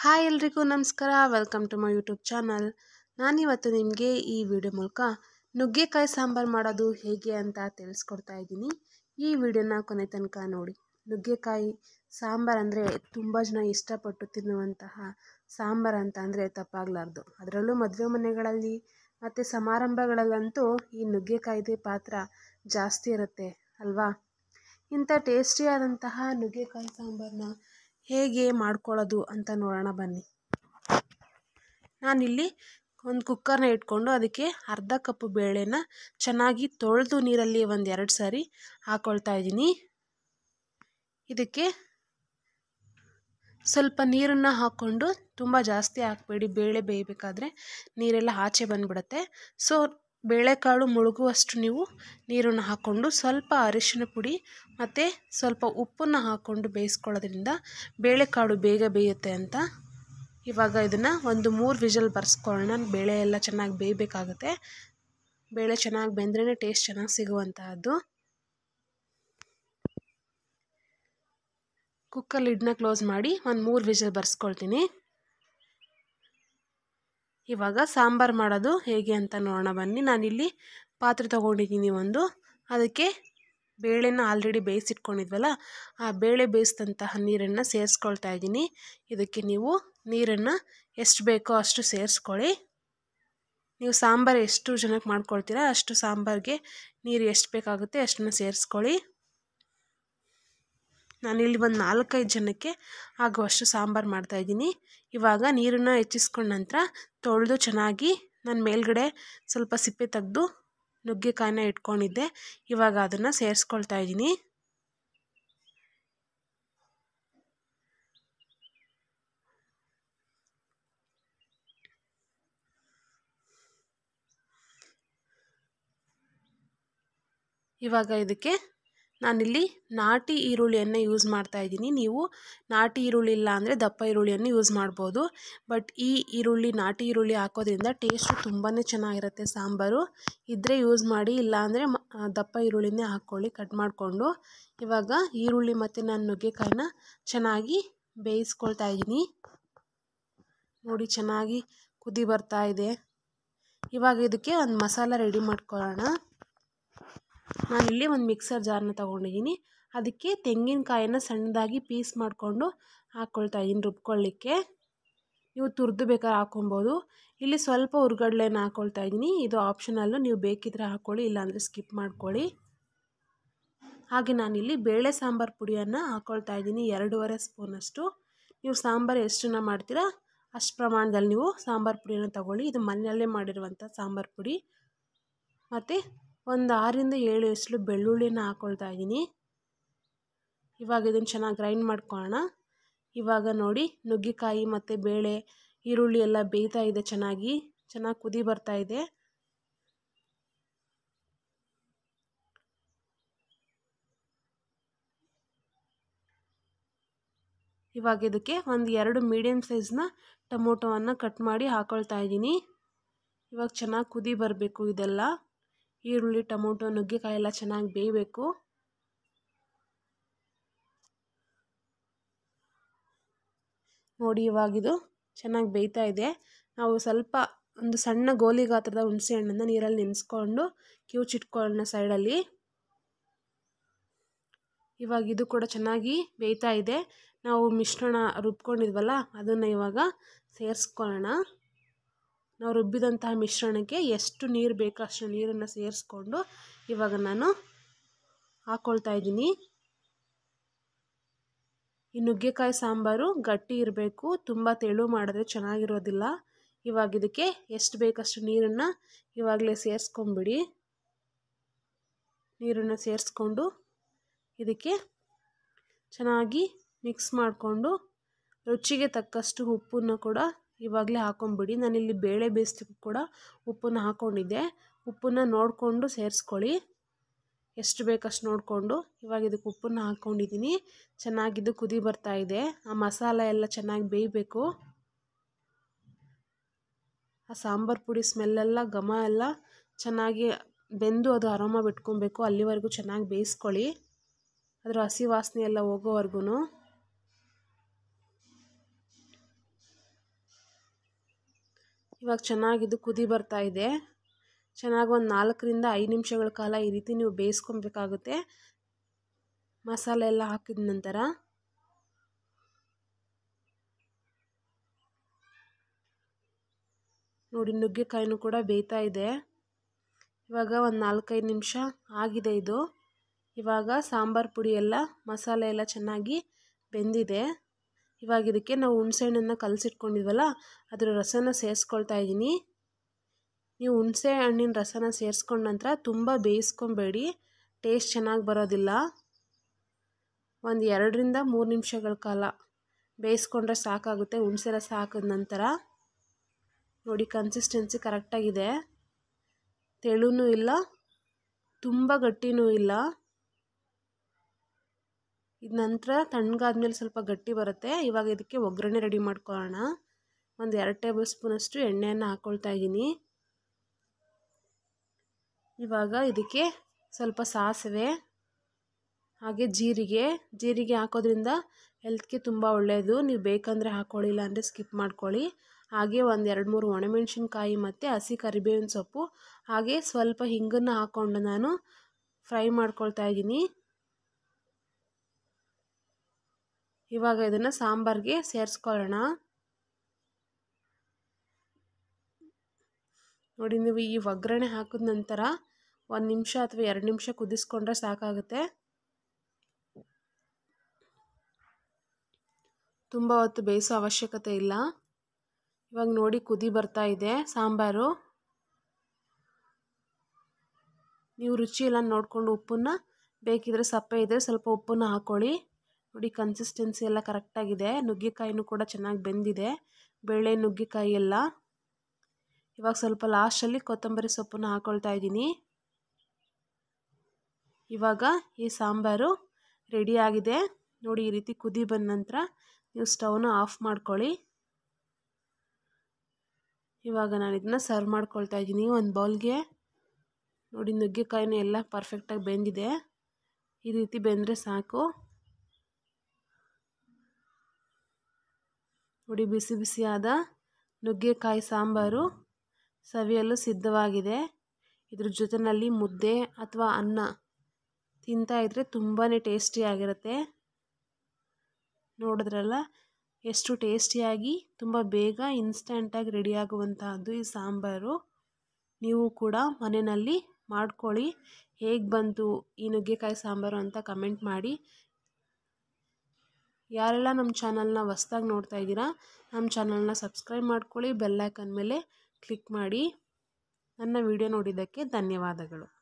hi ಎಲ್ರಿಗೂ ನಮಸ್ಕಾರ welcome to my YouTube channel ನಾನಿವತ್ತು ನಿಮಗೆ ಈ ವಿಡಿಯೋ ಮೂಲಕ ನುಗ್ಗೆಕಾಯಿ ಸಾಂಬಾರು ಮಾಡೋದು ಹೇಗೆ ಅಂತ ತಿಳಿಸ್ಕೊಡ್ತಾ ಇದ್ದೀನಿ ಈ ವಿಡಿಯೋನ ಕೊನೆ ತನಕ ನೋಡಿ ನುಗ್ಗೆಕಾಯಿ ಸಾಂಬಾರು ಅಂದರೆ ತುಂಬ ಜನ ಇಷ್ಟಪಟ್ಟು ತಿನ್ನುವಂತಹ ಸಾಂಬಾರು ಅಂತ ಅಂದರೆ ತಪ್ಪಾಗಲಾರ್ದು ಅದರಲ್ಲೂ ಮದುವೆ ಮನೆಗಳಲ್ಲಿ ಮತ್ತು ಸಮಾರಂಭಗಳಲ್ಲಂತೂ ಈ ನುಗ್ಗೆಕಾಯಿದೇ ಪಾತ್ರ ಜಾಸ್ತಿ ಇರುತ್ತೆ ಅಲ್ವಾ ಇಂಥ ಟೇಸ್ಟಿಯಾದಂತಹ ನುಗ್ಗೆಕಾಯಿ ಸಾಂಬಾರನ್ನ ಹೇಗೆ ಮಾಡ್ಕೊಳ್ಳೋದು ಅಂತ ನೋಡೋಣ ಬನ್ನಿ ನಾನಿಲ್ಲಿ ಒಂದು ಕುಕ್ಕರ್ನ ಇಟ್ಕೊಂಡು ಅದಕ್ಕೆ ಅರ್ಧ ಕಪ್ಪು ಬೇಳೆನ ಚೆನ್ನಾಗಿ ತೊಳೆದು ನೀರಲ್ಲಿ ಒಂದು ಎರಡು ಸಾರಿ ಹಾಕ್ಕೊಳ್ತಾ ಇದ್ದೀನಿ ಇದಕ್ಕೆ ಸ್ವಲ್ಪ ನೀರನ್ನು ಹಾಕ್ಕೊಂಡು ತುಂಬ ಜಾಸ್ತಿ ಹಾಕಬೇಡಿ ಬೇಳೆ ಬೇಯಬೇಕಾದ್ರೆ ನೀರೆಲ್ಲ ಆಚೆ ಬಂದುಬಿಡುತ್ತೆ ಸೊ ಬೇಳೆಕಾಳು ಮುಳುಗುವಷ್ಟು ನೀವು ನೀರನ್ನು ಹಾಕ್ಕೊಂಡು ಸ್ವಲ್ಪ ಅರಿಶಿನ ಪುಡಿ ಮತ್ತು ಸ್ವಲ್ಪ ಉಪ್ಪನ್ನು ಹಾಕ್ಕೊಂಡು ಬೇಯಿಸ್ಕೊಳ್ಳೋದ್ರಿಂದ ಬೇಳೆಕಾಳು ಬೇಗ ಬೇಯುತ್ತೆ ಅಂತ ಇವಾಗ ಇದನ್ನು ಒಂದು ಮೂರು ವಿಷಲ್ ಬರ್ಸ್ಕೊಳ್ಳೋಣ ಬೇಳೆ ಎಲ್ಲ ಚೆನ್ನಾಗಿ ಬೇಯಬೇಕಾಗುತ್ತೆ ಬೇಳೆ ಚೆನ್ನಾಗಿ ಬೆಂದ್ರೇ ಟೇಸ್ಟ್ ಚೆನ್ನಾಗಿ ಸಿಗುವಂತಹದ್ದು ಕುಕ್ಕರ್ ಲಿಡ್ನ ಕ್ಲೋಸ್ ಮಾಡಿ ಒಂದು ಮೂರು ವಿಷಲ್ ಬರ್ಸ್ಕೊಳ್ತೀನಿ ಇವಾಗ ಸಾಂಬಾರು ಮಾಡೋದು ಹೇಗೆ ಅಂತ ನೋಡೋಣ ಬನ್ನಿ ನಾನಿಲ್ಲಿ ಪಾತ್ರೆ ತೊಗೊಂಡಿದ್ದೀನಿ ಒಂದು ಅದಕ್ಕೆ ಬೇಳೆನ ಆಲ್ರೆಡಿ ಬೇಯಿಸಿಟ್ಕೊಂಡಿದ್ವಲ್ಲ ಆ ಬೇಳೆ ಬೇಯಿಸಿದಂತಹ ನೀರನ್ನು ಸೇರಿಸ್ಕೊಳ್ತಾ ಇದ್ದೀನಿ ಇದಕ್ಕೆ ನೀವು ನೀರನ್ನು ಎಷ್ಟು ಬೇಕೋ ಅಷ್ಟು ಸೇರಿಸ್ಕೊಳ್ಳಿ ನೀವು ಸಾಂಬಾರು ಎಷ್ಟು ಜನಕ್ಕೆ ಮಾಡ್ಕೊಳ್ತೀರಾ ಅಷ್ಟು ಸಾಂಬಾರಿಗೆ ನೀರು ಎಷ್ಟು ಬೇಕಾಗುತ್ತೆ ಅಷ್ಟನ್ನು ಸೇರಿಸ್ಕೊಳ್ಳಿ ನಾನಿಲ್ಲಿ ಒಂದು ನಾಲ್ಕೈದು ಜನಕ್ಕೆ ಆಗುವಷ್ಟು ಸಾಂಬಾರು ಮಾಡ್ತಾಯಿದ್ದೀನಿ ಇವಾಗ ನೀರನ್ನು ಹೆಚ್ಚಿಸ್ಕೊಂಡ ನಂತರ ತೊಳೆದು ಚೆನ್ನಾಗಿ ನಾನು ಮೇಲ್ಗಡೆ ಸ್ವಲ್ಪ ಸಿಪ್ಪೆ ತೆಗೆದು ನುಗ್ಗೆಕಾಯಿನ ಇಟ್ಕೊಂಡಿದ್ದೆ ಇವಾಗ ಅದನ್ನು ಸೇರಿಸ್ಕೊಳ್ತಾ ಇದ್ದೀನಿ ಇವಾಗ ಇದಕ್ಕೆ ನಾನಿಲ್ಲಿ ನಾಟಿ ಈರುಳ್ಳಿಯನ್ನು ಯೂಸ್ ಮಾಡ್ತಾ ಇದ್ದೀನಿ ನೀವು ನಾಟಿ ಈರುಳ್ಳಿ ಇಲ್ಲ ಅಂದರೆ ದಪ್ಪ ಈರುಳ್ಳಿಯನ್ನು ಯೂಸ್ ಮಾಡ್ಬೋದು ಬಟ್ ಈ ಈರುಳ್ಳಿ ನಾಟಿ ಈರುಳ್ಳಿ ಹಾಕೋದ್ರಿಂದ ಟೇಸ್ಟು ತುಂಬಾ ಚೆನ್ನಾಗಿರುತ್ತೆ ಸಾಂಬಾರು ಇದ್ದರೆ ಯೂಸ್ ಮಾಡಿ ಇಲ್ಲಾಂದರೆ ದಪ್ಪ ಈರುಳ್ಳಿನೇ ಹಾಕ್ಕೊಳ್ಳಿ ಕಟ್ ಮಾಡಿಕೊಂಡು ಇವಾಗ ಈರುಳ್ಳಿ ಮತ್ತು ನಾನು ನುಗ್ಗೆಕಾಯಿನ ಚೆನ್ನಾಗಿ ಬೇಯಿಸ್ಕೊಳ್ತಾ ಇದ್ದೀನಿ ನೋಡಿ ಚೆನ್ನಾಗಿ ಕುದಿ ಬರ್ತಾ ಇದೆ ಇವಾಗ ಇದಕ್ಕೆ ಒಂದು ಮಸಾಲ ರೆಡಿ ಮಾಡ್ಕೊಳ್ಳೋಣ ನಾನಿಲ್ಲಿ ಒಂದು ಮಿಕ್ಸರ್ ಜಾರನ್ನ ತೊಗೊಂಡಿದ್ದೀನಿ ಅದಕ್ಕೆ ತೆಂಗಿನಕಾಯನ್ನು ಸಣ್ಣದಾಗಿ ಪೀಸ್ ಮಾಡಿಕೊಂಡು ಹಾಕ್ಕೊಳ್ತಾ ಇದ್ದೀನಿ ರುಬ್ಕೊಳ್ಳಿಕ್ಕೆ ನೀವು ತುರಿದು ಬೇಕಾದ್ರೆ ಹಾಕೊಬೋದು ಇಲ್ಲಿ ಸ್ವಲ್ಪ ಹುರ್ಗಡ್ಲೆನ ಹಾಕ್ಕೊಳ್ತಾ ಇದ್ದೀನಿ ಇದು ಆಪ್ಷನಲ್ಲು ನೀವು ಬೇಕಿದ್ರೆ ಹಾಕ್ಕೊಳ್ಳಿ ಇಲ್ಲಾಂದರೆ ಸ್ಕಿಪ್ ಮಾಡ್ಕೊಳ್ಳಿ ಹಾಗೆ ನಾನಿಲ್ಲಿ ಬೇಳೆ ಸಾಂಬಾರು ಪುಡಿಯನ್ನು ಹಾಕ್ಕೊಳ್ತಾ ಇದ್ದೀನಿ ಎರಡೂವರೆ ಸ್ಪೂನಷ್ಟು ನೀವು ಸಾಂಬಾರು ಎಷ್ಟನ್ನ ಮಾಡ್ತೀರಾ ಅಷ್ಟು ಪ್ರಮಾಣದಲ್ಲಿ ನೀವು ಸಾಂಬಾರು ಪುಡಿಯನ್ನು ತಗೊಳ್ಳಿ ಇದು ಮನೆಯಲ್ಲೇ ಮಾಡಿರುವಂಥ ಸಾಂಬಾರು ಪುಡಿ ಮತ್ತು ಒಂದು ಆರಿಂದ ಏಳು ಎಸಳು ಬೆಳ್ಳುಳ್ಳಿನ ಹಾಕ್ಕೊಳ್ತಾ ಇದ್ದೀನಿ ಇವಾಗ ಇದನ್ನು ಚೆನ್ನಾಗಿ ಗ್ರೈಂಡ್ ಮಾಡ್ಕೊಳ್ಳೋಣ ಇವಾಗ ನೋಡಿ ನುಗ್ಗೆಕಾಯಿ ಮತ್ತು ಬೇಳೆ ಈರುಳ್ಳಿ ಎಲ್ಲ ಬೇಯ್ತಾ ಇದೆ ಚೆನ್ನಾಗಿ ಚೆನ್ನಾಗಿ ಕುದಿ ಬರ್ತಾ ಇದೆ ಇವಾಗ ಇದಕ್ಕೆ ಒಂದು ಎರಡು ಮೀಡಿಯಮ್ ಸೈಜ್ನ ಟೊಮೊಟೊವನ್ನು ಕಟ್ ಮಾಡಿ ಹಾಕ್ಕೊಳ್ತಾ ಇದ್ದೀನಿ ಇವಾಗ ಚೆನ್ನಾಗಿ ಕುದಿ ಬರಬೇಕು ಇದೆಲ್ಲ ಈರುಳ್ಳಿ ಟೊಮೊಟೊ ನುಗ್ಗೆಕಾಯಿ ಎಲ್ಲ ಚೆನ್ನಾಗಿ ಬೇಯಬೇಕು ನೋಡಿ ಇವಾಗಿದು ಚೆನ್ನಾಗಿ ಬೇಯ್ತಾ ಇದೆ ನಾವು ಸ್ವಲ್ಪ ಒಂದು ಸಣ್ಣ ಗೋಲಿ ಗಾತ್ರದ ಹುಣಸೆ ಹಣ್ಣನ್ನು ನೀರಲ್ಲಿ ನೆನೆಸ್ಕೊಂಡು ಕಿವುಚಿಟ್ಕೊಳ್ಳೋಣ ಸೈಡಲ್ಲಿ ಇವಾಗ ಇದು ಕೂಡ ಚೆನ್ನಾಗಿ ಬೇಯ್ತಾ ಇದೆ ನಾವು ಮಿಶ್ರಣ ರುಬ್ಕೊಂಡಿದ್ವಲ್ಲ ಅದನ್ನು ಇವಾಗ ಸೇರಿಸ್ಕೊಳ್ಳೋಣ ನಾವು ರುಬ್ಬಿದಂತಹ ಮಿಶ್ರಣಕ್ಕೆ ಎಷ್ಟು ನೀರು ಬೇಕೋ ಅಷ್ಟು ನೀರನ್ನು ಸೇರಿಸ್ಕೊಂಡು ಇವಾಗ ನಾನು ಹಾಕ್ಕೊಳ್ತಾ ಇದ್ದೀನಿ ಈ ನುಗ್ಗೆಕಾಯಿ ಸಾಂಬಾರು ಗಟ್ಟಿ ಇರಬೇಕು ತುಂಬ ತೆಳು ಮಾಡಿದ್ರೆ ಚೆನ್ನಾಗಿರೋದಿಲ್ಲ ಇವಾಗ ಇದಕ್ಕೆ ಎಷ್ಟು ಬೇಕಷ್ಟು ನೀರನ್ನು ಇವಾಗಲೇ ಸೇರಿಸ್ಕೊಂಬಿಡಿ ನೀರನ್ನು ಸೇರಿಸ್ಕೊಂಡು ಇದಕ್ಕೆ ಚೆನ್ನಾಗಿ ಮಿಕ್ಸ್ ಮಾಡಿಕೊಂಡು ರುಚಿಗೆ ತಕ್ಕಷ್ಟು ಉಪ್ಪನ್ನು ಕೂಡ ಇವಾಗಲೇ ಹಾಕೊಂಬಿಡಿ ನಾನಿಲ್ಲಿ ಬೇಳೆ ಬೇಯಿಸ್ಲಿಕ್ಕೂ ಕೂಡ ಉಪ್ಪನ್ನು ಹಾಕ್ಕೊಂಡಿದ್ದೆ ಉಪ್ಪನ್ನು ನೋಡಿಕೊಂಡು ಸೇರಿಸ್ಕೊಳ್ಳಿ ಎಷ್ಟು ಬೇಕಷ್ಟು ನೋಡಿಕೊಂಡು ಇವಾಗ ಇದಕ್ಕೆ ಉಪ್ಪನ್ನು ಹಾಕ್ಕೊಂಡಿದ್ದೀನಿ ಚೆನ್ನಾಗಿದ್ದು ಕುದಿ ಬರ್ತಾ ಇದೆ ಆ ಮಸಾಲ ಎಲ್ಲ ಚೆನ್ನಾಗಿ ಬೇಯಬೇಕು ಆ ಸಾಂಬಾರು ಪುಡಿ ಸ್ಮೆಲ್ಲೆಲ್ಲ ಘಮ ಎಲ್ಲ ಚೆನ್ನಾಗಿ ಬೆಂದು ಅದು ಅರೋಮ ಬಿಟ್ಕೊಬೇಕು ಅಲ್ಲಿವರೆಗೂ ಚೆನ್ನಾಗಿ ಬೇಯಿಸ್ಕೊಳ್ಳಿ ಅದರ ಹಸಿ ವಾಸನೆ ಎಲ್ಲ ಹೋಗೋವರೆಗೂ ಇವಾಗ ಚೆನ್ನಾಗಿದು ಕುದಿ ಬರ್ತಾ ಇದೆ ಚೆನ್ನಾಗಿ ಒಂದು ನಾಲ್ಕರಿಂದ ಐದು ನಿಮಿಷಗಳ ಕಾಲ ಈ ರೀತಿ ನೀವು ಬೇಯಿಸ್ಕೊಬೇಕಾಗುತ್ತೆ ಮಸಾಲೆ ಎಲ್ಲ ಹಾಕಿದ ನಂತರ ನೋಡಿ ನುಗ್ಗೆಕಾಯಿನೂ ಕೂಡ ಬೇಯ್ತಾ ಇದೆ ಇವಾಗ ಒಂದು ನಾಲ್ಕೈದು ನಿಮಿಷ ಆಗಿದೆ ಇದು ಇವಾಗ ಸಾಂಬಾರು ಪುಡಿ ಎಲ್ಲ ಮಸಾಲೆ ಎಲ್ಲ ಚೆನ್ನಾಗಿ ಬೆಂದಿದೆ ಇವಾಗ ಇದಕ್ಕೆ ನಾವು ಹುಣಸೆಹಣ್ಣನ್ನು ಕಲಸಿಟ್ಕೊಂಡಿದ್ವಲ್ಲ ಅದರ ರಸನ ಸೇರಿಸ್ಕೊಳ್ತಾ ಇದ್ದೀನಿ ನೀವು ಹುಣಸೆ ಹಣ್ಣಿನ ರಸನ ಸೇರಿಸ್ಕೊಂಡ ನಂತರ ತುಂಬ ಬೇಯಿಸ್ಕೊಬೇಡಿ ಟೇಸ್ಟ್ ಚೆನ್ನಾಗಿ ಬರೋದಿಲ್ಲ ಒಂದು ಎರಡರಿಂದ ಮೂರು ನಿಮಿಷಗಳ ಕಾಲ ಬೇಯಿಸ್ಕೊಂಡ್ರೆ ಸಾಕಾಗುತ್ತೆ ಹುಣಸೆ ರಸ ಹಾಕಿದ ನಂತರ ನೋಡಿ ಕನ್ಸಿಸ್ಟೆನ್ಸಿ ಕರೆಕ್ಟಾಗಿದೆ ತೆಳುನೂ ಇಲ್ಲ ತುಂಬ ಗಟ್ಟಿನೂ ಇಲ್ಲ ಇದು ನಂತರ ತಣ್ಣಗಾದ್ಮೇಲೆ ಸ್ವಲ್ಪ ಗಟ್ಟಿ ಬರುತ್ತೆ ಇವಾಗ ಇದಕ್ಕೆ ಒಗ್ಗರಣೆ ರೆಡಿ ಮಾಡ್ಕೊಳ್ಳೋಣ ಒಂದು ಎರಡು ಟೇಬಲ್ ಸ್ಪೂನಷ್ಟು ಎಣ್ಣೆಯನ್ನು ಹಾಕ್ಕೊಳ್ತಾ ಇದ್ದೀನಿ ಇವಾಗ ಇದಕ್ಕೆ ಸ್ವಲ್ಪ ಸಾಸಿವೆ ಹಾಗೆ ಜೀರಿಗೆ ಜೀರಿಗೆ ಹಾಕೋದ್ರಿಂದ ಹೆಲ್ತ್ಗೆ ತುಂಬ ಒಳ್ಳೆಯದು ನೀವು ಬೇಕಂದರೆ ಹಾಕ್ಕೊಳ್ಳಿಲ್ಲ ಅಂದರೆ ಸ್ಕಿಪ್ ಮಾಡ್ಕೊಳ್ಳಿ ಹಾಗೆ ಒಂದು ಎರಡು ಮೂರು ಒಣಮೆಣಸಿನ್ಕಾಯಿ ಮತ್ತು ಹಸಿ ಕರಿಬೇವಿನ ಸೊಪ್ಪು ಹಾಗೆ ಸ್ವಲ್ಪ ಹಿಂಗನ್ನು ಹಾಕ್ಕೊಂಡು ನಾನು ಫ್ರೈ ಮಾಡ್ಕೊಳ್ತಾ ಇದ್ದೀನಿ ಇವಾಗ ಇದನ್ನು ಸಾಂಬಾರಿಗೆ ಸೇರಿಸ್ಕೊಳ್ಳೋಣ ನೋಡಿ ನೀವು ಈ ಒಗ್ಗರಣೆ ಹಾಕಿದ ನಂತರ ಒಂದು ನಿಮಿಷ ಅಥವಾ ಎರಡು ನಿಮಿಷ ಕುದಿಸ್ಕೊಂಡ್ರೆ ಸಾಕಾಗುತ್ತೆ ತುಂಬ ಹೊತ್ತು ಬೇಯಿಸೋ ಅವಶ್ಯಕತೆ ಇಲ್ಲ ಇವಾಗ ನೋಡಿ ಕುದಿ ಬರ್ತಾ ಇದೆ ಸಾಂಬಾರು ನೀವು ರುಚಿ ಎಲ್ಲ ನೋಡಿಕೊಂಡು ಉಪ್ಪನ್ನು ಬೇಕಿದ್ರೆ ಸಪ್ಪೆ ಇದ್ದರೆ ಸ್ವಲ್ಪ ಉಪ್ಪನ್ನು ಹಾಕ್ಕೊಳ್ಳಿ ನೋಡಿ ಕನ್ಸಿಸ್ಟೆನ್ಸಿ ಎಲ್ಲ ಕರೆಕ್ಟಾಗಿದೆ ನುಗ್ಗೆಕಾಯಿನೂ ಕೂಡ ಚೆನ್ನಾಗಿ ಬೆಂದಿದೆ ಬೇಳೆ ನುಗ್ಗೆಕಾಯಿ ಎಲ್ಲ ಇವಾಗ ಸ್ವಲ್ಪ ಲಾಸ್ಟಲ್ಲಿ ಕೊತ್ತಂಬರಿ ಸೊಪ್ಪನ್ನು ಹಾಕ್ಕೊಳ್ತಾ ಇದ್ದೀನಿ ಇವಾಗ ಈ ಸಾಂಬಾರು ರೆಡಿಯಾಗಿದೆ ನೋಡಿ ಈ ರೀತಿ ಕುದಿ ಬಂದ ನಂತರ ನೀವು ಸ್ಟವ್ನ ಆಫ್ ಮಾಡ್ಕೊಳ್ಳಿ ಇವಾಗ ನಾನು ಇದನ್ನ ಸರ್ವ್ ಮಾಡ್ಕೊಳ್ತಾ ಇದ್ದೀನಿ ಒಂದು ಬೌಲ್ಗೆ ನೋಡಿ ನುಗ್ಗೆಕಾಯಿನೂ ಎಲ್ಲ ಪರ್ಫೆಕ್ಟಾಗಿ ಬೆಂದಿದೆ ಈ ರೀತಿ ಬೆಂದರೆ ಸಾಕು ನೋಡಿ ಬಿಸಿ ಬಿಸಿಯಾದ ನುಗ್ಗೆಕಾಯಿ ಸಾಂಬಾರು ಸವಿಯಲು ಸಿದ್ಧವಾಗಿದೆ ಇದ್ರ ಜೊತೆಯಲ್ಲಿ ಮುದ್ದೆ ಅಥವಾ ಅನ್ನ ತಿಂತಾ ಇದ್ದರೆ ತುಂಬಾ ಟೇಸ್ಟಿಯಾಗಿರುತ್ತೆ ನೋಡಿದ್ರಲ್ಲ ಎಷ್ಟು ಟೇಸ್ಟಿಯಾಗಿ ತುಂಬ ಬೇಗ ಇನ್ಸ್ಟೆಂಟಾಗಿ ರೆಡಿಯಾಗುವಂತಹದ್ದು ಈ ಸಾಂಬಾರು ನೀವು ಕೂಡ ಮನೆಯಲ್ಲಿ ಮಾಡ್ಕೊಳ್ಳಿ ಹೇಗೆ ಬಂತು ಈ ನುಗ್ಗೆಕಾಯಿ ಸಾಂಬಾರು ಅಂತ ಕಮೆಂಟ್ ಮಾಡಿ ಯಾರೆಲ್ಲ ನಮ್ಮ ಚಾನಲ್ನ ಹೊಸ್ದಾಗಿ ನೋಡ್ತಾ ಇದ್ದೀರಾ ನಮ್ಮ ಚಾನಲ್ನ ಸಬ್ಸ್ಕ್ರೈಬ್ ಮಾಡ್ಕೊಳ್ಳಿ ಬೆಲ್ಲೈಕನ್ ಮೇಲೆ ಕ್ಲಿಕ್ ಮಾಡಿ ನನ್ನ ವಿಡಿಯೋ ನೋಡಿದ್ದಕ್ಕೆ ಧನ್ಯವಾದಗಳು